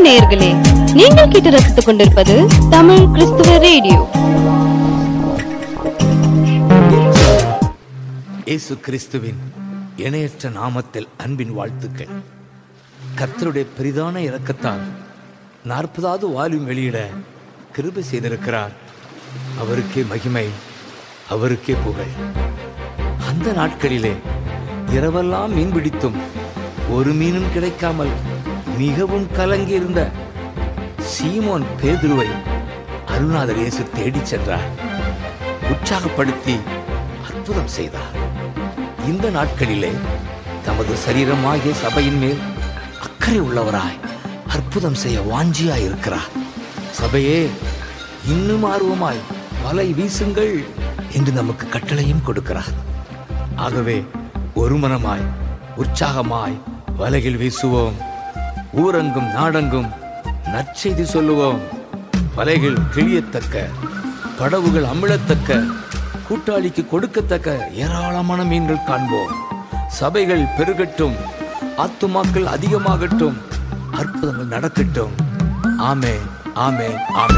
நேயர்களே நீங்கள் கேட்டு ரசித்துக் கொண்டிருப்பது தமிழ் கிறிஸ்துவ ரேடியோ இயேசு கிறிஸ்துவின் இணையற்ற நாமத்தில் அன்பின் வாழ்த்துக்கள் கர்த்தருடைய பெரிதான இரக்கத்தால் நாற்பதாவது வால்யூம் வெளியிட கிருபை செய்திருக்கிறார் அவருக்கே மகிமை அவருக்கே புகழ் அந்த நாட்களிலே இரவெல்லாம் மீன் பிடித்தும் ஒரு மீனும் கிடைக்காமல் மிகவும் கலங்கியிருந்த சீமோன் பேதுருவை அருணாதர் இயேசு தேடிச் சென்றார் உற்சாகப்படுத்தி அற்புதம் செய்தார் இந்த நாட்களிலே தமது சரீரமாகிய சபையின் மேல் அக்கறை உள்ளவராய் அற்புதம் செய்ய வாஞ்சியாய் இருக்கிறார் சபையே இன்னும் ஆர்வமாய் வலை வீசுங்கள் என்று நமக்கு கட்டளையும் கொடுக்கிறார் ஆகவே ஒருமனமாய் உற்சாகமாய் வலையில் வீசுவோம் ஊரங்கும் நாடெங்கும் நற்செய்தி சொல்லுவோம் வலைகள் கிழியத்தக்க படவுகள் அமிழத்தக்க கூட்டாளிக்கு கொடுக்கத்தக்க ஏராளமான மீன்கள் காண்போம் சபைகள் பெருகட்டும் ஆத்துமாக்கள் அதிகமாகட்டும் அற்புதங்கள் நடக்கட்டும் ஆமே ஆமே ஆமே